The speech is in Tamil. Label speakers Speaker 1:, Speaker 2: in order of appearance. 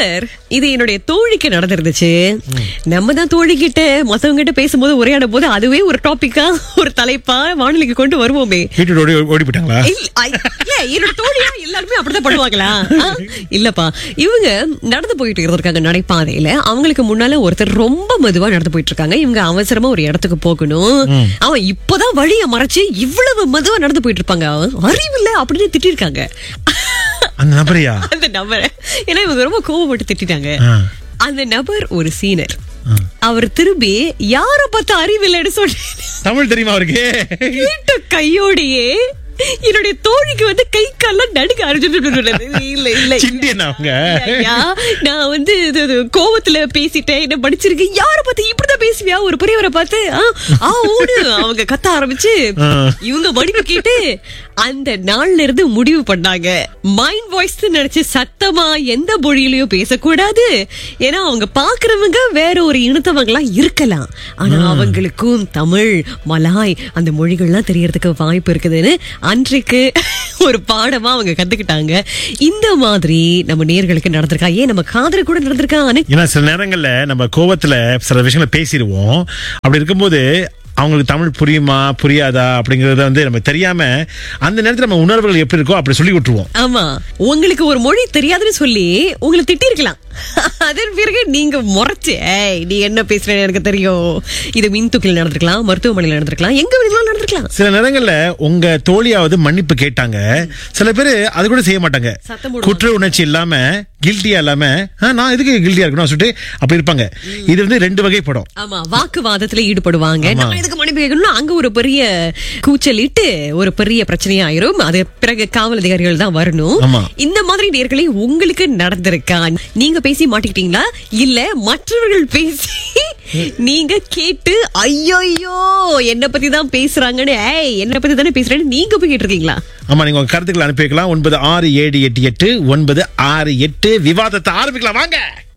Speaker 1: நபர் இது என்னுடைய தோழிக்கு நடந்திருந்துச்சு நம்ம தான் தோழி கிட்ட மத்தவங்க கிட்ட பேசும்போது உரையாடும் போது அதுவே ஒரு டாபிக்கா ஒரு தலைப்பா வானொலிக்கு கொண்டு வருவோமே
Speaker 2: வீட்டு ஓடி ஓடி போயிட்டாங்களா
Speaker 1: இல்ல, ஐ- இல்ல, என்னோட தோழியா எல்லாருமே அப்படிதான் பண்ணுவாங்களா ஆ, இல்லப்பா இவங்க நடந்து போயிட்டு இருந்திருக்காங்க நடைபாதையில அவங்களுக்கு முன்னால ஒருத்தர் ரொம்ப மெதுவா நடந்து போயிட்டு இருக்காங்க இவங்க அவசரமா ஒரு இடத்துக்கு போகணும் அவன் இப்பதான் வழிய மறைச்சு இவ்வளவு மெதுவா நடந்து போயிட்டு இருப்பாங்க அறிவில்ல அப்படின்னு திட்டிருக்காங்க
Speaker 2: அந்த நபரையா
Speaker 1: அந்த நபரை ஏன்னா இவங்க ரொம்ப கோவப்பட்டு திட்டிட்டாங்க
Speaker 2: ஆ.
Speaker 1: அந்த நபர் ஒரு சீனர் அவர் திரும்பி யார பார்த்து அறிவில்லைன்னு சொல்லி
Speaker 2: தமிழ் தெரியுமா அவருக்கு
Speaker 1: கேட்ட கையோடையே என்னுடைய தோழிக்கு வந்து கை கால்லாம் நடுக்க ஆரம்பிச்சு இல்ல இல்ல
Speaker 2: சிண்டியன் அவங்க
Speaker 1: ஐயா, நான் வந்து இது, இது, கோவத்துல பேசிட்டேன் என்ன படிச்சிருக்கேன் யார பார்த்து இப்படிதான் பேசுவியா ஒரு பெரியவரை பார்த்து ஆ, ஆ ஓடு அவங்க கத்த ஆரம்பிச்சு
Speaker 2: ஆ.
Speaker 1: இவங்க மடிப்பு கேட்டு அந்த நாள்ல இருந்து முடிவு பண்ணாங்க மைண்ட் வாய்ஸ் நினைச்சு சத்தமா எந்த மொழியிலயும் பேசக்கூடாது ஏன்னா அவங்க பாக்குறவங்க வேற ஒரு இனத்தவங்களா இருக்கலாம் ஆனா அவங்களுக்கும் தமிழ் மலாய் அந்த மொழிகள்லாம் தெரியறதுக்கு வாய்ப்பு இருக்குதுன்னு அன்றைக்கு ஒரு பாடமா அவங்க கத்துக்கிட்டாங்க இந்த மாதிரி நம்ம நேர்களுக்கு நடந்திருக்கா ஏன் நம்ம காதல கூட நடந்திருக்கான்னு
Speaker 2: ஏன்னா சில நேரங்கள்ல நம்ம கோவத்துல சில விஷயங்களை பேசிடுவோம் அப்படி இருக்கும்போது அவங்களுக்கு தமிழ் புரியுமா புரியாதா அப்படிங்கறத வந்து நம்ம தெரியாம அந்த நேரத்துல நம்ம உணர்வுகள் எப்படி இருக்கோ அப்படி சொல்லி விட்டுருவோம்
Speaker 1: ஆமா உங்களுக்கு ஒரு மொழி தெரியாதுன்னு சொல்லி உங்களை திட்டிருக்கலாம் அதன் பிறகு நீங்க முறைச்சு "ஏய், நீ என்ன பேசுறேன்னு எனக்கு தெரியும் இது மின்துக்கில் நடந்திருக்கலாம் மருத்துவமனையில் நடந்திருக்கலாம் எங்க வேணாலும் நடந்திருக்கலாம்
Speaker 2: சில நேரங்கள்ல உங்க தோழியாவது மன்னிப்பு கேட்டாங்க சில பேரு அது கூட செய்ய மாட்டாங்க
Speaker 1: சத்தம் போடுவாங்க.
Speaker 2: குற்ற உணர்ச்சி இல்லாம கில்ட்டியா இல்லாம "ஆ, நான் எதுக்கு கில்ட்டியா இருக்கணும் சொல்லிட்டு அப்படி இருப்பாங்க இது வந்து ரெண்டு வகைப்படும்
Speaker 1: ஆமா வாக்குவாதத்துல ஈடுபடுவாங்க
Speaker 2: ஆமா.
Speaker 1: நான் இதுக்கு மன்னிப்பு கேட்கணும்னா அங்க ஒரு பெரிய கூச்சலிட்டு ஒரு பெரிய பிரச்சனையா ஆயிரும் அது பிறகு காவல் அதிகாரிகள் தான் வரணும்
Speaker 2: ஆமா.
Speaker 1: இந்த மாதிரி நேர்களை உங்களுக்கு நடந்திருக்கா நீங்க பேசி மாட்டிக்கிட்டீங்களா இல்ல மற்றவர்கள் பேசி நீங்க கேட்டு ஐயோ என்ன பத்தி தான் பேசுறாங்கன்னு ஏய் என்ன பத்தி தானே பேசுறேன்னு நீங்க போய் கேட்டிருக்கீங்களா
Speaker 2: ஆமா நீங்க உங்க கருத்துக்களை அனுப்பி வைக்கலாம் ஒன்பது ஆறு ஏழு எட்டு எட்டு ஒன்பது ஆறு எட்டு விவாதத்தை ஆரம்பிக்கலாம் வாங்க